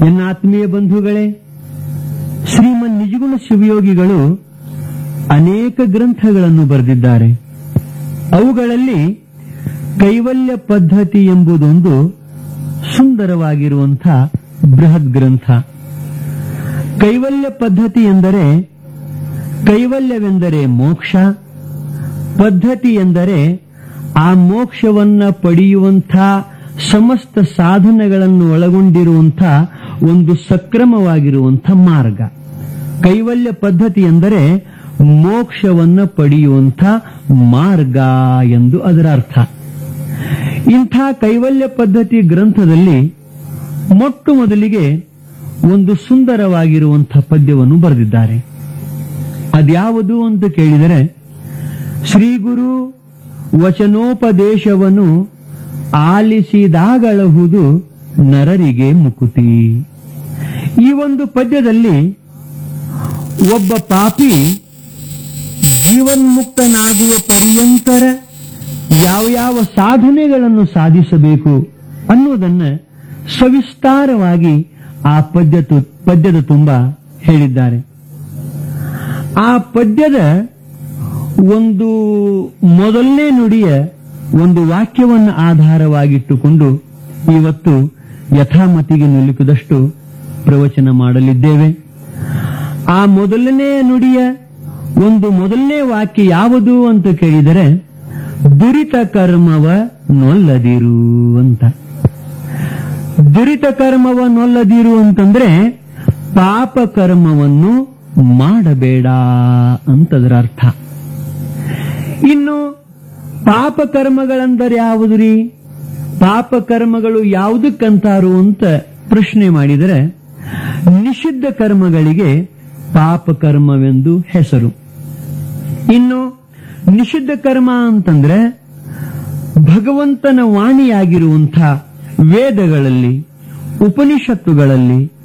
ನನ್ನ ಆತ್ಮೀಯ ಬಂಧುಗಳೇ ಶ್ರೀಮನ್ ನಿಜಗುಣ ಶಿವಯೋಗಿಗಳು ಅನೇಕ ಗ್ರಂಥಗಳನ್ನು ಬರೆದಿದ್ದಾರೆ ಅವುಗಳಲ್ಲಿ ಕೈವಲ್ಯ ಪದ್ಧತಿ ಎಂಬುದೊಂದು ಸುಂದರವಾಗಿರುವಂಥ ಬೃಹತ್ ಗ್ರಂಥ ಕೈವಲ್ಯ ಪದ್ಧತಿ ಎಂದರೆ ಕೈವಲ್ಯವೆಂದರೆ ಮೋಕ್ಷ ಪದ್ಧತಿ ಎಂದರೆ ಆ ಮೋಕ್ಷವನ್ನ ಪಡೆಯುವಂಥ ಸಮಸ್ತ ಸಾಧನಗಳನ್ನು ಒಳಗೊಂಡಿರುವಂಥ ಒಂದು ಸಕ್ರಮವಾಗಿರುವಂಥ ಮಾರ್ಗ ಕೈವಲ್ಯ ಪದ್ಧತಿ ಎಂದರೆ ಮೋಕ್ಷವನ್ನ ಪಡೆಯುವಂಥ ಮಾರ್ಗ ಎಂದು ಅದರ ಅರ್ಥ ಇಂಥ ಕೈವಲ್ಯ ಪದ್ಧತಿ ಗ್ರಂಥದಲ್ಲಿ ಮೊಟ್ಟ ಮೊದಲಿಗೆ ಒಂದು ಸುಂದರವಾಗಿರುವಂಥ ಪದ್ಯವನ್ನು ಬರೆದಿದ್ದಾರೆ ಅದ್ಯಾವುದು ಅಂತ ಕೇಳಿದರೆ ಶ್ರೀ ಗುರು ವಚನೋಪದೇಶವನ್ನು ಆಲಿಸಿದಾಗಳಹುದು ನರರಿಗೆ ಮುಕುತಿ ಈ ಒಂದು ಪದ್ಯದಲ್ಲಿ ಒಬ್ಬ ಪಾಪಿ ಜೀವನ್ಮುಕ್ತನಾಗುವ ಪರ್ಯಂತರ ಯಾವ ಯಾವ ಸಾಧನೆಗಳನ್ನು ಸಾಧಿಸಬೇಕು ಅನ್ನೋದನ್ನ ಸವಿಸ್ತಾರವಾಗಿ ಆ ಪದ್ಯ ತು- ಪದ್ಯದ ತುಂಬ ಹೇಳಿದ್ದಾರೆ ಆ ಪದ್ಯದ ಒಂದು ಮೊದಲನೇ ನುಡಿಯ ಒಂದು ವಾಕ್ಯವನ್ನು ಆಧಾರವಾಗಿಟ್ಟುಕೊಂಡು ಇವತ್ತು ಯಥಾಮತಿಗೆ ನಿಲುಕಿದಷ್ಟು ಪ್ರವಚನ ಮಾಡಲಿದ್ದೇವೆ ಆ ಮೊದಲನೇ ನುಡಿಯ ಒಂದು ಮೊದಲನೇ ವಾಕ್ಯ ಯಾವುದು ಅಂತ ಕೇಳಿದರೆ ದುರಿತ ಕರ್ಮವ ನೊಲ್ಲದಿರು ಅಂತ ದುರಿತ ಕರ್ಮವ ನೊಲ್ಲದಿರು ಅಂತಂದ್ರೆ ಪಾಪ ಕರ್ಮವನ್ನು ಮಾಡಬೇಡ ಅಂತದರ ಅರ್ಥ ಇನ್ನು ಪಾಪ ಕರ್ಮಗಳೆಂದರೆ ಯಾವುದು ರೀ ಪಾಪ ಕರ್ಮಗಳು ಯಾವುದಕ್ಕಂತಾರು ಅಂತ ಪ್ರಶ್ನೆ ಮಾಡಿದರೆ ನಿಷಿದ್ಧ ಕರ್ಮಗಳಿಗೆ ಪಾಪ ಕರ್ಮವೆಂದು ಹೆಸರು ಇನ್ನು ನಿಷಿದ್ಧ ಕರ್ಮ ಅಂತಂದ್ರೆ ಭಗವಂತನ ವಾಣಿಯಾಗಿರುವಂಥ ವೇದಗಳಲ್ಲಿ ಉಪನಿಷತ್ತುಗಳಲ್ಲಿ